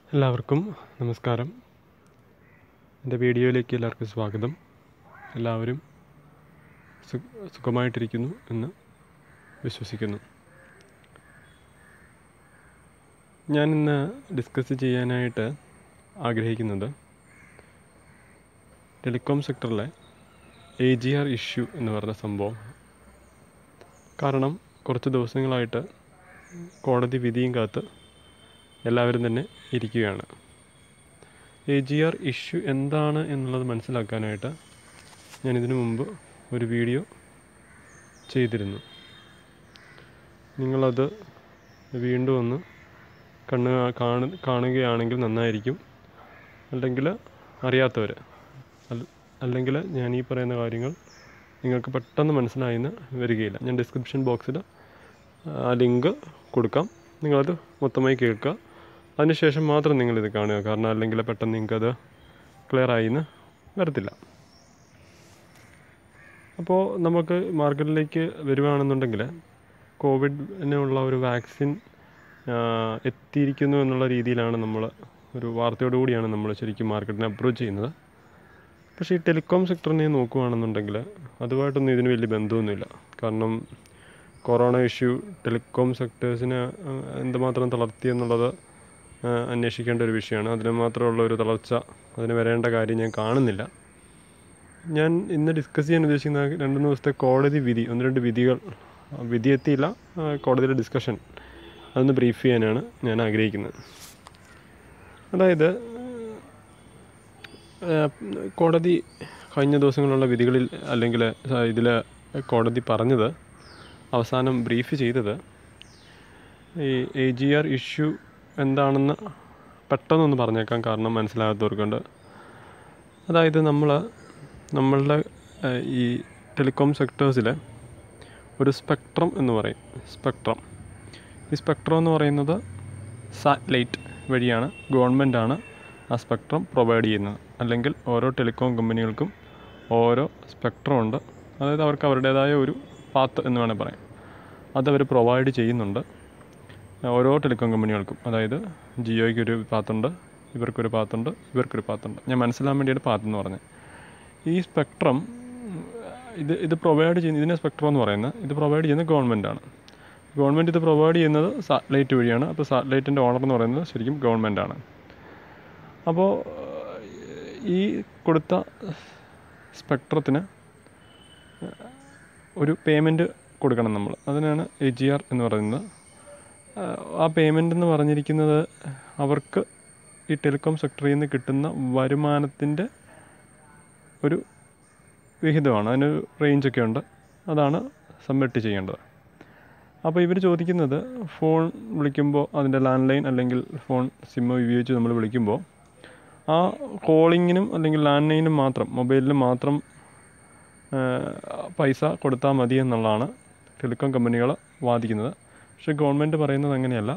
എല്ലാവർക്കും നമസ്കാരം എൻ്റെ വീഡിയോയിലേക്ക് എല്ലാവർക്കും സ്വാഗതം എല്ലാവരും സു സുഖമായിട്ടിരിക്കുന്നു എന്ന് വിശ്വസിക്കുന്നു ഞാൻ ഇന്ന് ഡിസ്കസ് ചെയ്യാനായിട്ട് ആഗ്രഹിക്കുന്നത് ടെലികോം സെക്ടറിലെ എ ജി ആർ ഇഷ്യൂ എന്ന് പറഞ്ഞ സംഭവം കാരണം കുറച്ച് ദിവസങ്ങളായിട്ട് കോടതി വിധിയും കാത്ത് എല്ലാവരും തന്നെ ഇരിക്കുകയാണ് എ ജി ആർ ഇഷ്യൂ എന്താണ് എന്നുള്ളത് മനസ്സിലാക്കാനായിട്ട് ഞാൻ ഇതിനു മുമ്പ് ഒരു വീഡിയോ ചെയ്തിരുന്നു നിങ്ങളത് വീണ്ടും ഒന്ന് കണ്ണ് കാണു കാണുകയാണെങ്കിൽ നന്നായിരിക്കും അല്ലെങ്കിൽ അറിയാത്തവർ അല്ലെങ്കിൽ ഞാൻ ഈ പറയുന്ന കാര്യങ്ങൾ നിങ്ങൾക്ക് പെട്ടെന്ന് മനസ്സിലായെന്ന് വരികയില്ല ഞാൻ ഡിസ്ക്രിപ്ഷൻ ബോക്സിൽ ആ ലിങ്ക് കൊടുക്കാം നിങ്ങളത് മൊത്തമായി കേൾക്കുക അതിനുശേഷം മാത്രം നിങ്ങളിത് കാണുക കാരണം അല്ലെങ്കിൽ പെട്ടെന്ന് നിങ്ങൾക്കത് ക്ലിയർ ആയിന്ന് വരത്തില്ല അപ്പോൾ നമുക്ക് മാർക്കറ്റിലേക്ക് വരുവാണെന്നുണ്ടെങ്കിൽ കോവിഡിനുള്ള ഒരു വാക്സിൻ എത്തിയിരിക്കുന്നു എന്നുള്ള രീതിയിലാണ് നമ്മൾ ഒരു വാർത്തയോടു കൂടിയാണ് നമ്മൾ ശരിക്കും മാർക്കറ്റിനെ അപ്രോച്ച് ചെയ്യുന്നത് പക്ഷേ ഈ ടെലികോം സെക്ടറിനെ നോക്കുകയാണെന്നുണ്ടെങ്കിൽ അതുമായിട്ടൊന്നും ഇതിന് വലിയ ബന്ധമൊന്നുമില്ല കാരണം കൊറോണ ഇഷ്യൂ ടെലികോം സെക്ടേഴ്സിനെ എന്തുമാത്രം തളർത്തി എന്നുള്ളത് അന്വേഷിക്കേണ്ട ഒരു വിഷയമാണ് അതിന് മാത്രമുള്ള ഒരു തളർച്ച അതിന് വരേണ്ട കാര്യം ഞാൻ കാണുന്നില്ല ഞാൻ ഇന്ന് ഡിസ്കസ് ചെയ്യാൻ ഉദ്ദേശിക്കുന്ന രണ്ട് മൂന്ന് ദിവസത്തെ കോടതി വിധി ഒന്ന് രണ്ട് വിധികൾ വിധി എത്തിയില്ല കോടതിയുടെ ഡിസ്കഷൻ അതൊന്ന് ബ്രീഫ് ചെയ്യാനാണ് ഞാൻ ആഗ്രഹിക്കുന്നത് അതായത് കോടതി കഴിഞ്ഞ ദിവസങ്ങളിലുള്ള വിധികളിൽ അല്ലെങ്കിൽ ഇതിൽ കോടതി പറഞ്ഞത് അവസാനം ബ്രീഫ് ചെയ്തത് ഈ എ ജി ആർ ഇഷ്യൂ എന്താണെന്ന് പെട്ടെന്നൊന്ന് പറഞ്ഞേക്കാം കാരണം മനസ്സിലാകാത്തവർക്കുണ്ട് അതായത് നമ്മൾ നമ്മളുടെ ഈ ടെലികോം സെക്ടേഴ്സിൽ ഒരു സ്പെക്ട്രം എന്ന് പറയും സ്പെക്ട്രം ഈ സ്പെക്ട്രം എന്ന് പറയുന്നത് സാറ്റലൈറ്റ് വഴിയാണ് ഗവൺമെൻറ്റാണ് ആ സ്പെക്ട്രം പ്രൊവൈഡ് ചെയ്യുന്നത് അല്ലെങ്കിൽ ഓരോ ടെലികോം കമ്പനികൾക്കും ഓരോ സ്പെക്ട്രം ഉണ്ട് അതായത് അവർക്ക് അവരുടേതായ ഒരു പാത്ത് എന്ന് വേണേൽ പറയാം അതവർ പ്രൊവൈഡ് ചെയ്യുന്നുണ്ട് ഓരോ ടെലികോം കമ്പനികൾക്കും അതായത് ജിയോയ്ക്ക് ഒരു പാത്തുണ്ട് ഇവർക്കൊരു പാത്തുണ്ട് ഇവർക്കൊരു പാത്തുണ്ട് ഞാൻ മനസ്സിലാൻ വേണ്ടിയാണ് പാത്ത് എന്ന് പറഞ്ഞത് ഈ സ്പെക്ട്രം ഇത് ഇത് പ്രൊവൈഡ് ചെയ്യുന്ന ഇതിനെ സ്പെക്ട്രം എന്ന് പറയുന്നത് ഇത് പ്രൊവൈഡ് ചെയ്യുന്നത് ഗവൺമെൻറ്റാണ് ഗവൺമെൻറ് ഇത് പ്രൊവൈഡ് ചെയ്യുന്നത് സാറ്റലൈറ്റ് വഴിയാണ് അപ്പോൾ സാറ്റലൈറ്റിൻ്റെ ഓണർ എന്ന് പറയുന്നത് ശരിക്കും ഗവൺമെൻറ്റാണ് അപ്പോൾ ഈ കൊടുത്ത സ്പെക്ട്രത്തിന് ഒരു പേയ്മെൻറ്റ് കൊടുക്കണം നമ്മൾ അതിനാണ് എ ജി ആർ എന്ന് പറയുന്നത് ആ പേയ്മെൻ്റ് എന്ന് പറഞ്ഞിരിക്കുന്നത് അവർക്ക് ഈ ടെലികോം സെക്ടറിൽ നിന്ന് കിട്ടുന്ന വരുമാനത്തിൻ്റെ ഒരു വിഹിതമാണ് അതിനൊരു റേഞ്ചൊക്കെ ഉണ്ട് അതാണ് സബ്മിറ്റ് ചെയ്യേണ്ടത് അപ്പോൾ ഇവർ ചോദിക്കുന്നത് ഫോൺ വിളിക്കുമ്പോൾ അതിൻ്റെ ലാൻഡ് ലൈൻ അല്ലെങ്കിൽ ഫോൺ സിം ഉപയോഗിച്ച് നമ്മൾ വിളിക്കുമ്പോൾ ആ കോളിങ്ങിനും അല്ലെങ്കിൽ ലാൻഡ് ലൈനും മാത്രം മൊബൈലിനും മാത്രം പൈസ കൊടുത്താൽ മതി എന്നുള്ളതാണ് ടെലികോം കമ്പനികൾ വാദിക്കുന്നത് പക്ഷെ ഗവൺമെൻറ് പറയുന്നത് അങ്ങനെയല്ല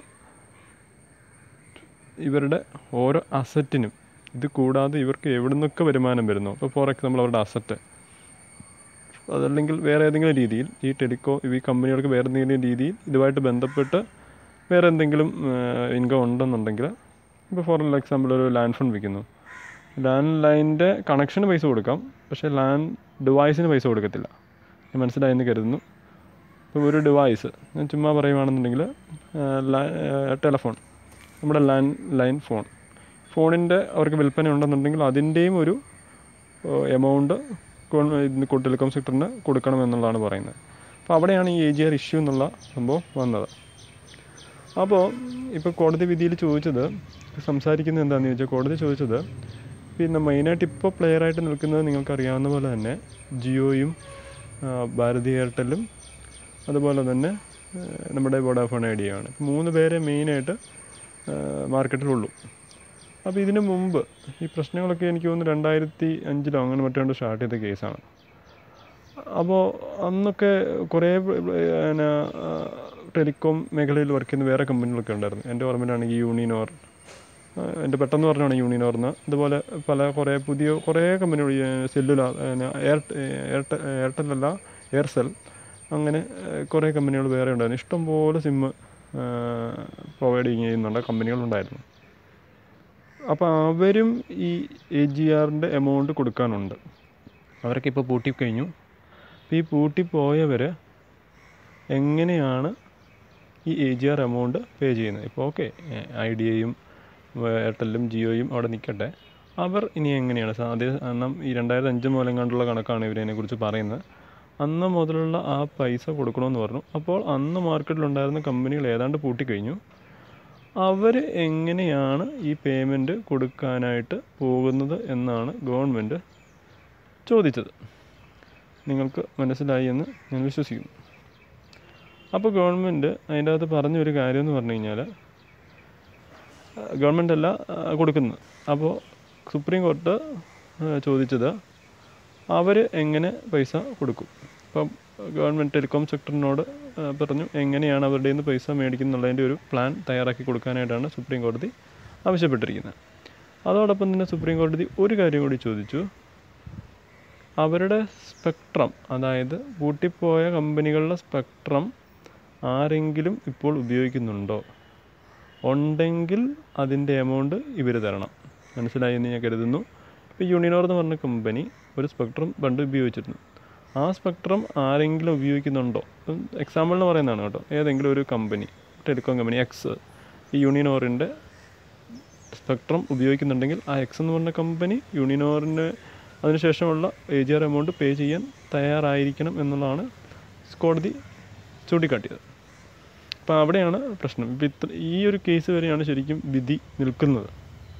ഇവരുടെ ഓരോ അസറ്റിനും ഇത് കൂടാതെ ഇവർക്ക് എവിടെ നിന്നൊക്കെ വരുമാനം വരുന്നു ഇപ്പോൾ ഫോർ എക്സാമ്പിൾ അവരുടെ അസറ്റ് അതല്ലെങ്കിൽ വേറെ ഏതെങ്കിലും രീതിയിൽ ഈ ടെലികോ ഈ കമ്പനികൾക്ക് വേറെ എന്തെങ്കിലും രീതിയിൽ ഇതുമായിട്ട് ബന്ധപ്പെട്ട് വേറെ എന്തെങ്കിലും ഇൻകം ഉണ്ടെന്നുണ്ടെങ്കിൽ ഇപ്പോൾ ഫോർ എക്സാമ്പിൾ ഒരു ലാൻഡ് ഫോൺ വിൽക്കുന്നു ലാൻഡ് ലൈനിൻ്റെ കണക്ഷന് പൈസ കൊടുക്കാം പക്ഷേ ലാൻഡ് ഡിവൈസിന് പൈസ കൊടുക്കത്തില്ല ഞാൻ മനസ്സിലായെന്ന് കരുതുന്നു ഇപ്പോൾ ഒരു ഡിവൈസ് ഞാൻ ചുമ്മാ പറയുകയാണെന്നുണ്ടെങ്കിൽ ടെലഫോൺ നമ്മുടെ ലാൻഡ് ലൈൻ ഫോൺ ഫോണിൻ്റെ അവർക്ക് വിൽപ്പന ഉണ്ടെന്നുണ്ടെങ്കിൽ അതിൻ്റെയും ഒരു എമൗണ്ട് ടെലികോം സെക്ടറിന് കൊടുക്കണം എന്നുള്ളതാണ് പറയുന്നത് അപ്പോൾ അവിടെയാണ് ഈ എ ജി ആർ ഇഷ്യൂ എന്നുള്ള സംഭവം വന്നത് അപ്പോൾ ഇപ്പോൾ കോടതി വിധിയിൽ ചോദിച്ചത് സംസാരിക്കുന്നത് എന്താണെന്ന് ചോദിച്ചാൽ കോടതി ചോദിച്ചത് പിന്നെ മെയിനായിട്ട് ഇപ്പോൾ പ്ലെയറായിട്ട് നിൽക്കുന്നത് നിങ്ങൾക്ക് അറിയാവുന്ന പോലെ തന്നെ ജിയോയും ഭാരതി എയർടെല്ലും അതുപോലെ തന്നെ നമ്മുടെ വോഡാഫോൺ ഐഡിയയാണ് മൂന്ന് പേരെ മെയിനായിട്ട് മാർക്കറ്റിലുള്ളൂ അപ്പോൾ ഇതിനു മുമ്പ് ഈ പ്രശ്നങ്ങളൊക്കെ എനിക്ക് തോന്നുന്നു രണ്ടായിരത്തി അഞ്ചിലോ അങ്ങനെ മറ്റോ സ്റ്റാർട്ട് ചെയ്ത കേസാണ് അപ്പോൾ അന്നൊക്കെ കുറേ പിന്നെ ടെലികോം മേഖലയിൽ വർക്ക് ചെയ്യുന്ന വേറെ കമ്പനികളൊക്കെ ഉണ്ടായിരുന്നു എൻ്റെ ഓർമ്മയിലാണെങ്കിൽ യൂണിനോർ എൻ്റെ പെട്ടെന്ന് പറഞ്ഞാണ് യൂണിനോർന്ന് അതുപോലെ പല കുറേ പുതിയ കുറേ കമ്പനികൾ സെല്ലുലാർ എയർ എയർടെൽ എയർടെലല്ല എയർസെൽ അങ്ങനെ കുറേ കമ്പനികൾ വേറെ ഉണ്ടായിരുന്നു ഇഷ്ടംപോലെ സിമ്മ് പ്രൊവൈഡ് ചെയ്യുന്നുണ്ട് കമ്പനികളുണ്ടായിരുന്നു അപ്പോൾ അവരും ഈ എ ജി ആറിൻ്റെ എമൗണ്ട് കൊടുക്കാനുണ്ട് അവരൊക്കെ ഇപ്പോൾ പൂട്ടിക്കഴിഞ്ഞു അപ്പോൾ ഈ പൂട്ടിപ്പോയവർ എങ്ങനെയാണ് ഈ A G R amount pay ചെയ്യുന്നത് ഇപ്പോൾ ഓക്കെ ഐഡിയയും എയർടെല്ലും ജിയോയും അവിടെ നിൽക്കട്ടെ അവർ ഇനി എങ്ങനെയാണ് സാധ്യത കാരണം ഈ രണ്ടായിരത്തി അഞ്ച് മുതലം കണ്ടുള്ള കണക്കാണ് ഇവരതിനെക്കുറിച്ച് പറയുന്നത് അന്ന് മുതലുള്ള ആ പൈസ കൊടുക്കണമെന്ന് പറഞ്ഞു അപ്പോൾ അന്ന് മാർക്കറ്റിലുണ്ടായിരുന്ന കമ്പനികൾ ഏതാണ്ട് പൂട്ടിക്കഴിഞ്ഞു അവർ എങ്ങനെയാണ് ഈ പേയ്മെൻറ്റ് കൊടുക്കാനായിട്ട് പോകുന്നത് എന്നാണ് ഗവൺമെൻറ് ചോദിച്ചത് നിങ്ങൾക്ക് മനസ്സിലായി എന്ന് ഞാൻ വിശ്വസിക്കുന്നു അപ്പോൾ ഗവൺമെൻറ് അതിൻ്റെ അകത്ത് പറഞ്ഞൊരു കാര്യം എന്ന് പറഞ്ഞു കഴിഞ്ഞാൽ ഗവൺമെൻറ് അല്ല ആ, കൊടുക്കുന്നത് അപ്പോൾ സുപ്രീം കോർട്ട് ആ, ചോദിച്ചത് അവർ എങ്ങനെ പൈസ കൊടുക്കും ഇപ്പം ഗവൺമെൻറ് ടെലികോം സെക്ടറിനോട് ആ, പറഞ്ഞു എങ്ങനെയാണ് അവരുടെ നിന്ന് പൈസ മേടിക്കുന്നുള്ളതിൻ്റെ ഒരു പ്ലാൻ തയ്യാറാക്കി കൊടുക്കാനായിട്ടാണ് സുപ്രീം കോടതി ആവശ്യപ്പെട്ടിരിക്കുന്നത് അതോടൊപ്പം തന്നെ സുപ്രീം കോടതി ഒരു കാര്യം കൂടി ചോദിച്ചു അവരുടെ സ്പെക്ട്രം അതായത് പൂട്ടിപ്പോയ കമ്പനികളുടെ സ്പെക്ട്രം ആരെങ്കിലും ഇപ്പോൾ ഉപയോഗിക്കുന്നുണ്ടോ ഉണ്ടെങ്കിൽ അതിൻ്റെ എമൗണ്ട് ഇവർ തരണം മനസ്സിലായി എന്ന് ഞാൻ കരുതുന്നു ഇപ്പോൾ യൂണിനോർ എന്ന് പറഞ്ഞ കമ്പനി ഒരു സ്പെക്ട്രം പണ്ട് ഉപയോഗിച്ചിരുന്നു ആ സ്പെക്ട്രം ആരെങ്കിലും ഉപയോഗിക്കുന്നുണ്ടോ എക്സാമ്പിളിന് പറയുന്നതാണ് കേട്ടോ ഏതെങ്കിലും ഒരു കമ്പനി ടെലികോം കമ്പനി എക്സ് ഈ യൂണിനോറിൻ്റെ സ്പെക്ട്രം ഉപയോഗിക്കുന്നുണ്ടെങ്കിൽ ആ എക്സ് എന്ന് പറഞ്ഞ കമ്പനി യൂണിനോറിന് അതിനുശേഷമുള്ള A G R amount pay ചെയ്യാൻ തയ്യാറായിരിക്കണം എന്നുള്ളതാണ് കോടതി ചൂണ്ടിക്കാട്ടിയത് അപ്പോൾ അവിടെയാണ് പ്രശ്നം ഇപ്പം ഇത്ര ഈ ഒരു കേസ് വരെയാണ് ശരിക്കും വിധി നിൽക്കുന്നത്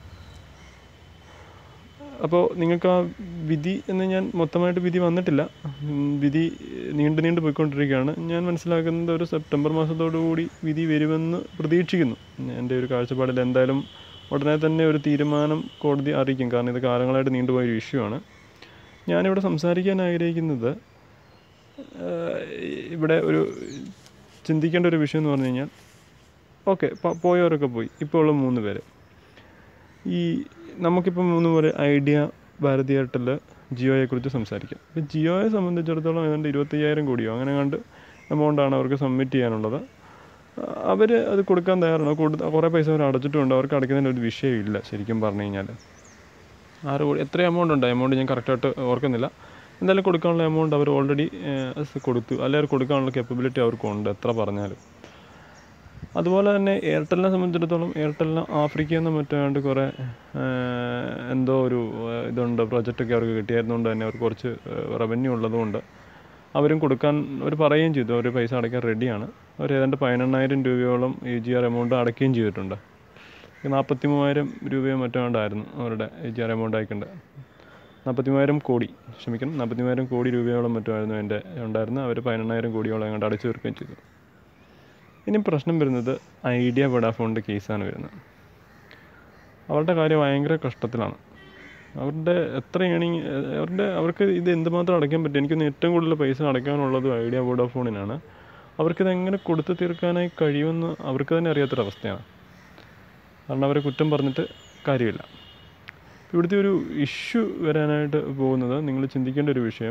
അപ്പോൾ നിങ്ങൾക്ക് ആ വിധി എന്ന് ഞാൻ മൊത്തമായിട്ട് വിധി വന്നിട്ടില്ല ഉം, വിധി നീണ്ടു നീണ്ടു പോയിക്കൊണ്ടിരിക്കുകയാണ് ഞാൻ മനസ്സിലാക്കുന്നത് ഒരു സെപ്റ്റംബർ മാസത്തോടു കൂടി വിധി വരുമെന്ന് പ്രതീക്ഷിക്കുന്നു എൻ്റെ ഒരു കാഴ്ചപ്പാടിൽ എന്തായാലും ഉടനെ തന്നെ ഒരു തീരുമാനം കോടതി അറിയിക്കും കാരണം ഇത് കാലങ്ങളായിട്ട് നീണ്ടുപോയ ഒരു ഇഷ്യൂ ആണ് ഞാനിവിടെ സംസാരിക്കാൻ ആഗ്രഹിക്കുന്നത് ആഹ്, ഇവിടെ ഒരു ചിന്തിക്കേണ്ട ഒരു വിഷയം എന്ന് പറഞ്ഞു കഴിഞ്ഞാൽ ഓക്കെ പോയവരൊക്കെ പോയി ഇപ്പോൾ ഉള്ള മൂന്ന് പേര് ഈ നമുക്കിപ്പോൾ മൂന്ന് പേര് ഐഡിയ ഭാരതി എയർടെൽ ജിയോയെക്കുറിച്ച് സംസാരിക്കാം ഇപ്പം ജിയോയെ സംബന്ധിച്ചിടത്തോളം ഏതാണ്ട് ഇരുപത്തയ്യായിരം കോടിയോ അങ്ങനെ കണ്ട് എമൗണ്ടാണ് അവർക്ക് സബ്മിറ്റ് ചെയ്യാനുള്ളത് അവർ അത് കൊടുക്കാൻ തയ്യാറാണ് കൊടുത്ത കുറേ പൈസ അവർ അടച്ചിട്ടുണ്ട് അവർക്ക് അടയ്ക്കുന്നതിന് ഒരു വിഷയമില്ല ശരിക്കും പറഞ്ഞു കഴിഞ്ഞാൽ ആറ് കോടി എത്ര എമൗണ്ട് ഉണ്ട് എമൗണ്ട് ഞാൻ കറക്റ്റായിട്ട് ഓർക്കുന്നില്ല എന്തായാലും കൊടുക്കാനുള്ള എമൗണ്ട് അവർ ഓൾറെഡി കൊടുത്തു അല്ലെങ്കിൽ അവർ കൊടുക്കാനുള്ള കേപ്പബിലിറ്റി അവർക്കുണ്ട് എത്ര പറഞ്ഞാലും അതുപോലെ തന്നെ എയർടെലിനെ സംബന്ധിച്ചിടത്തോളം എയർടെലിന് ആഫ്രിക്കയിൽ നിന്ന് മറ്റാണ്ട് കുറേ ഏഹ്, എന്തോ ഒരു ഏഹ്, ഇതുണ്ട് പ്രൊജക്റ്റൊക്കെ അവർക്ക് കിട്ടിയായിരുന്നുകൊണ്ട് തന്നെ അവർക്ക് കുറച്ച് റവന്യൂ ഉള്ളതുകൊണ്ട് അവരും കൊടുക്കാൻ അവർ പറയുകയും ചെയ്തു അവർ പൈസ അടയ്ക്കാൻ റെഡിയാണ് അവർ ഏതാണ്ട് പതിനെണ്ണായിരം രൂപയോളം എ ജി ആർ എമൗണ്ട് അടയ്ക്കുകയും ചെയ്തിട്ടുണ്ട് നാൽപ്പത്തി മൂവായിരം രൂപയോ മറ്റോ ഉണ്ടായിരുന്നു അവരുടെ എ ജി ആർ എമൗണ്ട് അയക്കേണ്ടത് നാൽപ്പത്തി മൂവായിരം കോടി ക്ഷമിക്കണം നാൽപ്പത്തി മൂവായിരം കോടി രൂപയോളം മറ്റോ ആയിരുന്നു എൻ്റെ ഉണ്ടായിരുന്നത് അവർ പതിനെണ്ണായിരം കോടിയോളം അങ്ങോട്ട് അടച്ചു തീർക്കുകയും ചെയ്തു ഇനി പ്രശ്നം വരുന്നത് ഐഡിയ വോഡാഫോണിൻ്റെ കേസാണ് വരുന്നത് അവരുടെ കാര്യം ഭയങ്കര കഷ്ടത്തിലാണ് അവരുടെ എത്ര ഏണിങ് അവരുടെ അവർക്ക് ഇത് എന്തുമാത്രം അടയ്ക്കാൻ പറ്റും എനിക്കൊന്ന് ഏറ്റവും കൂടുതൽ പൈസ അടയ്ക്കാനുള്ളത് ഐഡിയ വോഡാഫോണിനാണ് അവർക്കിത് എങ്ങനെ കൊടുത്തു തീർക്കാനായി കഴിയുമെന്ന് അവർക്ക് തന്നെ അറിയാത്തൊരവസ്ഥയാണ് കാരണം അവരെ കുറ്റം പറഞ്ഞിട്ട് കാര്യമില്ല ഇവിടുത്തെ ഒരു ഇഷ്യൂ വരാനായിട്ട് പോകുന്നത് നിങ്ങൾ ചിന്തിക്കേണ്ട ഒരു വിഷയം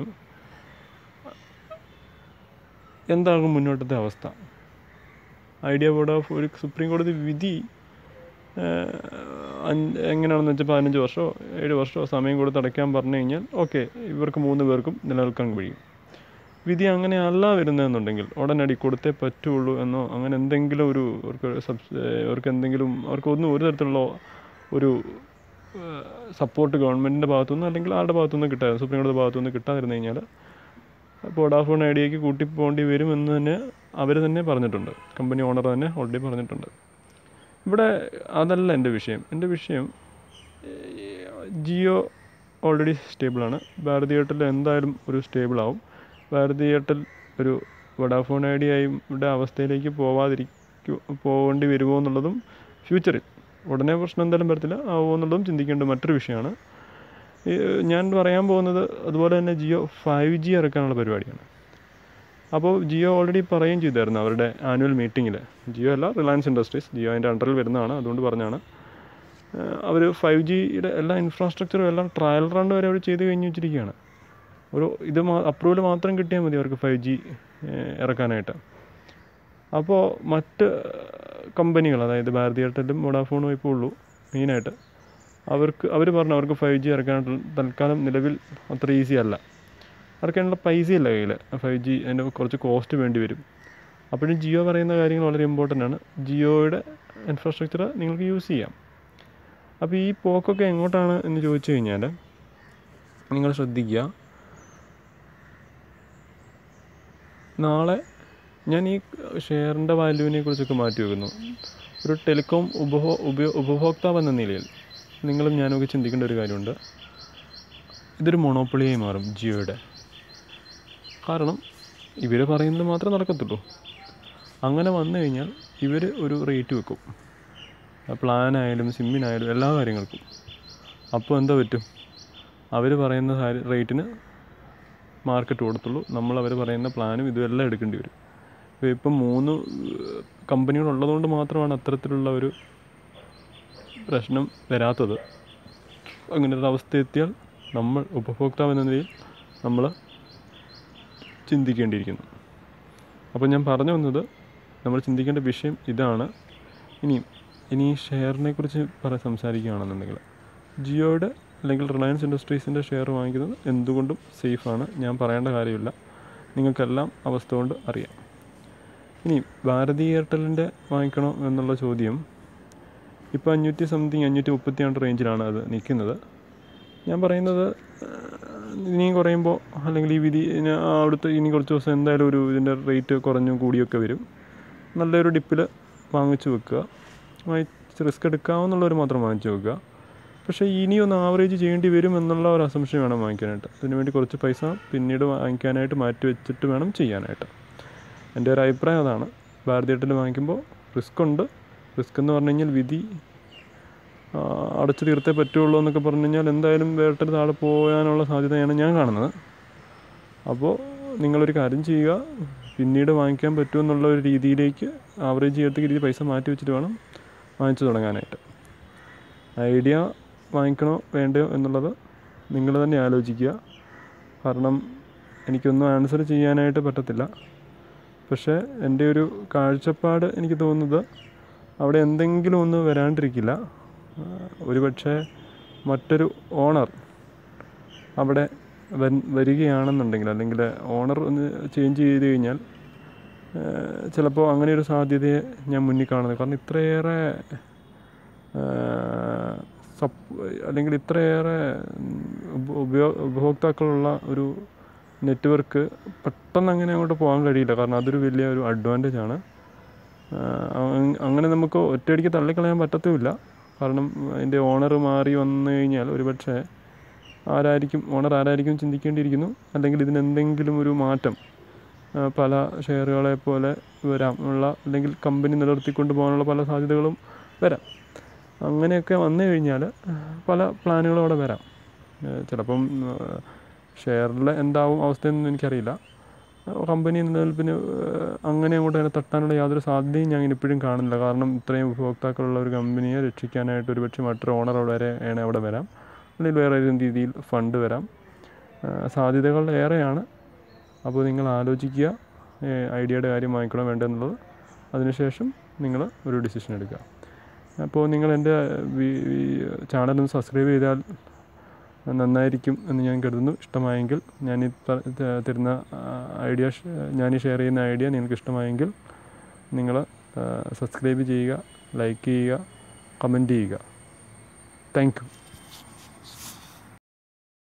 എന്താകും മുന്നോട്ടത്തെ അവസ്ഥ ഐഡിയ ബോർഡ് ഓഫ് ഒരു സുപ്രീം കോടതി വിധി ഏഹ്, അഞ്ച് എങ്ങനെയാണെന്ന് വെച്ചാൽ പതിനഞ്ച് വർഷമോ ഏഴ് വർഷമോ സമയം കൊടുത്ത് അടയ്ക്കാൻ പറഞ്ഞു കഴിഞ്ഞാൽ ഓക്കെ ഇവർക്ക് മൂന്ന് പേർക്കും നിലനിൽക്കാൻ കഴിയും വിധി അങ്ങനെ അല്ല വരുന്നതെന്നുണ്ടെങ്കിൽ ഉടനടി കൊടുത്തേ പറ്റുള്ളൂ എന്നോ അങ്ങനെ എന്തെങ്കിലും ഒരു അവർക്ക് സബ്സ് അവർക്ക് എന്തെങ്കിലും അവർക്ക് ഒന്നും ഒരു തരത്തിലുള്ള ഒരു സപ്പോർട്ട് ഗവൺമെൻറ്റിൻ്റെ ഭാഗത്തുനിന്ന് അല്ലെങ്കിൽ ആരുടെ ഭാഗത്തുനിന്ന് കിട്ടാതെ സുപ്രീം കോടതി ഭാഗത്തുനിന്ന് കിട്ടാതിരുന്നു കഴിഞ്ഞാൽ വോഡാഫോൺ ഐഡിയയ്ക്ക് കൂട്ടിപ്പോകേണ്ടി വരുമെന്ന് തന്നെ അവർ തന്നെ പറഞ്ഞിട്ടുണ്ട് കമ്പനി ഓണർ തന്നെ ഓൾറെഡി പറഞ്ഞിട്ടുണ്ട് ഇവിടെ അതല്ല എൻ്റെ വിഷയം എൻ്റെ വിഷയം ഏഹ്, ജിയോ ഓൾറെഡി സ്റ്റേബിളാണ് ഭാരതി എയർടെൽ എന്തായാലും ഒരു സ്റ്റേബിൾ ആവും ഭാരതി എയർടെൽ ഒരു വോഡാഫോൺ ഐഡിയയുടെ അവസ്ഥയിലേക്ക് പോവാതിരിക്കു പോകേണ്ടി വരുമോ എന്നുള്ളതും ഫ്യൂച്ചറിൽ ഉടനെ പ്രശ്നം എന്തായാലും വരത്തില്ല ആവുമോ എന്നുള്ളതും ചിന്തിക്കേണ്ട മറ്റൊരു വിഷയമാണ് ഈ, ഞാൻ പറയാൻ പോകുന്നത് അതുപോലെ തന്നെ ജിയോ ഫൈവ് ജി ഇറക്കാനുള്ള പരിപാടിയാണ് അപ്പോൾ ജിയോ ഓൾറെഡി പറയുകയും ചെയ്തായിരുന്നു അവരുടെ ആനുവൽ മീറ്റിങ്ങിൽ ജിയോ അല്ല റിലയൻസ് ഇൻഡസ്ട്രീസ് ജിയോ അതിൻ്റെ അണ്ടറിൽ വരുന്നതാണ് അതുകൊണ്ട് പറഞ്ഞാണ് അവർ ഫൈവ് ജിയുടെ എല്ലാ ഇൻഫ്രാസ്ട്രക്ചറും എല്ലാം ട്രയൽ റൺ വരെ അവർ ചെയ്ത് കഴിഞ്ഞ് വെച്ചിരിക്കുകയാണ് ഒരു ഇത് അപ്രൂവൽ മാത്രം കിട്ടിയാൽ മതി അവർക്ക് ഫൈവ് ജി ഇറക്കാനായിട്ട് അപ്പോൾ മറ്റ് കമ്പനികൾ അതായത് ഭാരതി എയർടെല്ലും വോഡാഫോണും ഇപ്പോൾ ഉള്ളൂ മെയിനായിട്ട് അവർക്ക് അവർ പറഞ്ഞു അവർക്ക് ഫൈവ് ജി ഇറക്കാൻ തൽക്കാലം നിലവിൽ അത്ര ഈസി അല്ല ഇറക്കാനുള്ള പൈസയില്ല കയ്യിൽ ഫൈവ് ജി അതിൻ്റെ കുറച്ച് കോസ്റ്റ് വേണ്ടി വരും അപ്പോഴും ജിയോ പറയുന്ന കാര്യങ്ങൾ വളരെ ഇമ്പോർട്ടൻ്റ് ആണ് ജിയോയുടെ ഇൻഫ്രാസ്ട്രക്ചർ നിങ്ങൾക്ക് യൂസ് ചെയ്യാം അപ്പോൾ ഈ പോക്കൊക്കെ എങ്ങോട്ടാണ് എന്ന് ചോദിച്ചു കഴിഞ്ഞാൽ നിങ്ങൾ ശ്രദ്ധിക്കുക നാളെ ഞാൻ ഈ ഷെയറിൻ്റെ വാല്യൂവിനെ കുറിച്ചൊക്കെ മാറ്റി വെക്കുന്നു ഒരു ടെലികോം ഉപഭോ ഉപയോ ഉപഭോക്താവ് എന്ന നിലയിൽ നിങ്ങളും ഞാനൊക്കെ ചിന്തിക്കേണ്ട ഒരു കാര്യമുണ്ട് ഇതൊരു മൊണോപ്പൊളിയായി മാറും ജിയോയുടെ കാരണം ഇവർ പറയുന്നത് മാത്രമേ നടക്കത്തുള്ളൂ അങ്ങനെ വന്നു കഴിഞ്ഞാൽ ഇവർ ഒരു റേറ്റ് വെക്കും പ്ലാനായാലും സിമ്മിനായാലും എല്ലാ കാര്യങ്ങൾക്കും അപ്പോൾ എന്താ പറ്റും അവർ പറയുന്ന റേറ്റിന് മാർക്കറ്റ് കൊടുത്തുള്ളൂ നമ്മൾ അവർ പറയുന്ന പ്ലാനും ഇതുമെല്ലാം എടുക്കേണ്ടി വരും ഇപ്പോൾ ഇപ്പം മൂന്ന് കമ്പനികൾ ഉള്ളതുകൊണ്ട് മാത്രമാണ് അത്തരത്തിലുള്ള ഒരു പ്രശ്നം വരാത്തത് അങ്ങനെ ഒരു അവസ്ഥ എത്തിയാൽ നമ്മൾ ഉപഭോക്താവ് എന്ന നിലയിൽ നമ്മൾ ചിന്തിക്കേണ്ടിയിരിക്കുന്നു അപ്പോൾ ഞാൻ പറഞ്ഞു വന്നത് നമ്മൾ ചിന്തിക്കേണ്ട വിഷയം ഇതാണ് ഇനിയും ഇനി ഈ ഷെയറിനെ കുറിച്ച് പറ സംസാരിക്കുകയാണെന്നുണ്ടെങ്കിൽ ജിയോയുടെ അല്ലെങ്കിൽ റിലയൻസ് ഇൻഡസ്ട്രീസിൻ്റെ ഷെയർ വാങ്ങിക്കുന്നത് എന്തുകൊണ്ടും സേഫാണ് ഞാൻ പറയേണ്ട കാര്യമില്ല നിങ്ങൾക്കെല്ലാം അവസ്ഥ കൊണ്ട് അറിയാം ഇനി ഭാരതി എയർടെലിൻ്റെ വാങ്ങിക്കണോ എന്നുള്ള ചോദ്യം ഇപ്പോൾ അഞ്ഞൂറ്റി സംതിങ് അഞ്ഞൂറ്റി മുപ്പത്തി രണ്ട് റേഞ്ചിലാണ് അത് നിൽക്കുന്നത് ഞാൻ പറയുന്നത് ഇനിയും കുറയുമ്പോൾ അല്ലെങ്കിൽ ഈ വിധി ഇനി അവിടുത്തെ ഇനി കുറച്ച് ദിവസം എന്തായാലും ഒരു ഇതിൻ്റെ റേറ്റ് കുറഞ്ഞും കൂടിയൊക്കെ വരും നല്ലൊരു ഡിപ്പിൽ വാങ്ങിച്ചു വെക്കുക വാങ്ങിച്ച് റിസ്ക് എടുക്കാവുന്നുള്ളവർ മാത്രം വാങ്ങിച്ചു വെക്കുക പക്ഷേ ഇനി ഒന്ന് ആവറേജ് ചെയ്യേണ്ടി വരും എന്നുള്ള ഒരു അസംഷൻ വേണം വാങ്ങിക്കാനായിട്ട് അതിനുവേണ്ടി കുറച്ച് പൈസ പിന്നീട് വാങ്ങിക്കാനായിട്ട് മാറ്റി വെച്ചിട്ട് വേണം ചെയ്യാനായിട്ട് എൻ്റെ ഒരു അഭിപ്രായം അതാണ് ഭാരതി എയർടെൽ വാങ്ങിക്കുമ്പോൾ റിസ്ക് ഉണ്ട് റിസ്ക് എന്ന് പറഞ്ഞു കഴിഞ്ഞാൽ വിധി അടച്ചു തീർത്തേ പറ്റുള്ളൂ എന്നൊക്കെ പറഞ്ഞു കഴിഞ്ഞാൽ എന്തായാലും എയർടെൽ താഴെ പോകാനുള്ള സാധ്യതയാണ് ഞാൻ കാണുന്നത് അപ്പോൾ നിങ്ങളൊരു കാര്യം ചെയ്യുക പിന്നീട് വാങ്ങിക്കാൻ പറ്റുമെന്നുള്ള ഒരു രീതിയിലേക്ക് ആവറേജ് ചെയ്യത്തക്ക രീതി പൈസ മാറ്റി വെച്ചിട്ട് വേണം വാങ്ങിച്ചു തുടങ്ങാനായിട്ട് ഐഡിയ വാങ്ങിക്കണോ വേണ്ടയോ എന്നുള്ളത് നിങ്ങൾ തന്നെ ആലോചിക്കുക കാരണം എനിക്കൊന്നും ആൻസർ ചെയ്യാനായിട്ട് പറ്റത്തില്ല പക്ഷേ എൻ്റെ ഒരു കാഴ്ചപ്പാട് എനിക്ക് തോന്നുന്നത് അവിടെ എന്തെങ്കിലും ഒന്ന് വരാണ്ടിരിക്കില്ല ഒരു പക്ഷേ മറ്റൊരു ഓണർ അവിടെ വൻ വരികയാണെന്നുണ്ടെങ്കിൽ അല്ലെങ്കിൽ ഓണർ ഒന്ന് ചേഞ്ച് ചെയ്ത് കഴിഞ്ഞാൽ ചിലപ്പോൾ അങ്ങനെ ഒരു സാധ്യതയെ ഞാൻ മുന്നിൽ കാണുന്നത് കാരണം ഇത്രയേറെ സപ് അല്ലെങ്കിൽ ഇത്രയേറെ ഉപയോ ഉപഭോക്താക്കളുള്ള ഒരു നെറ്റ്വർക്ക് പെട്ടെന്ന് അങ്ങനെ അങ്ങോട്ട് പോകാൻ കഴിയില്ല കാരണം അതൊരു വലിയ ഒരു അഡ്വാൻറ്റേജ് ആണ് അങ്ങനെ നമുക്ക് ഒറ്റയടിക്ക് തള്ളിക്കളയാൻ പറ്റത്തുമില്ല കാരണം അതിൻ്റെ ഓണർ മാറി വന്നു കഴിഞ്ഞാൽ ഒരുപക്ഷെ ആരായിരിക്കും ഓണർ ആരായിരിക്കും ചിന്തിക്കേണ്ടിയിരിക്കുന്നു അല്ലെങ്കിൽ ഇതിനെന്തെങ്കിലും ഒരു മാറ്റം പല ഷെയറുകളെ പോലെ വരാം ഉള്ള അല്ലെങ്കിൽ കമ്പനി നിലനിർത്തിക്കൊണ്ട് പോകാനുള്ള പല സാധ്യതകളും വരാം അങ്ങനെയൊക്കെ വന്നു കഴിഞ്ഞാൽ പല പ്ലാനുകളും അവിടെ വരാം ചിലപ്പം ഷെയറിൽ എന്താവും അവസ്ഥയെന്നൊന്നും എനിക്കറിയില്ല കമ്പനി നിലനിൽപ്പിന് അങ്ങനെ അങ്ങോട്ട് അതിനെ തട്ടാനുള്ള യാതൊരു സാധ്യതയും ഞാൻ ഇപ്പോഴും കാണുന്നില്ല കാരണം ഇത്രയും ഉപഭോക്താക്കളുള്ള ഒരു കമ്പനിയെ രക്ഷിക്കാനായിട്ട് ഒരുപക്ഷെ മറ്റൊരു ഓണർ വരെ ആണ് അവിടെ വരാം അല്ലെങ്കിൽ വേറെ ഏതെങ്കിലും രീതിയിൽ ഫണ്ട് വരാം സാധ്യതകൾ ഏറെയാണ് അപ്പോൾ നിങ്ങൾ ആലോചിക്കുക ഐഡിയയുടെ കാര്യം വാങ്ങിക്കണോ വേണ്ടെന്നുള്ളത് അതിനുശേഷം നിങ്ങൾ ഒരു ഡിസിഷൻ എടുക്കുക അപ്പോൾ നിങ്ങൾ എൻ്റെ ചാനലൊന്ന് സബ്സ്ക്രൈബ് ചെയ്താൽ നന്നായിരിക്കും എന്ന് ഞാൻ കരുതുന്നു ഇഷ്ടമായെങ്കിൽ ഞാൻ ഈ തരുന്ന ഐഡിയ ഞാൻ ഈ ഷെയർ ചെയ്യുന്ന ഐഡിയ നിങ്ങൾക്ക് ഇഷ്ടമായെങ്കിൽ നിങ്ങൾ സബ്സ്ക്രൈബ് ചെയ്യുക ലൈക്ക് ചെയ്യുക കമൻറ്റ് ചെയ്യുക താങ്ക് യു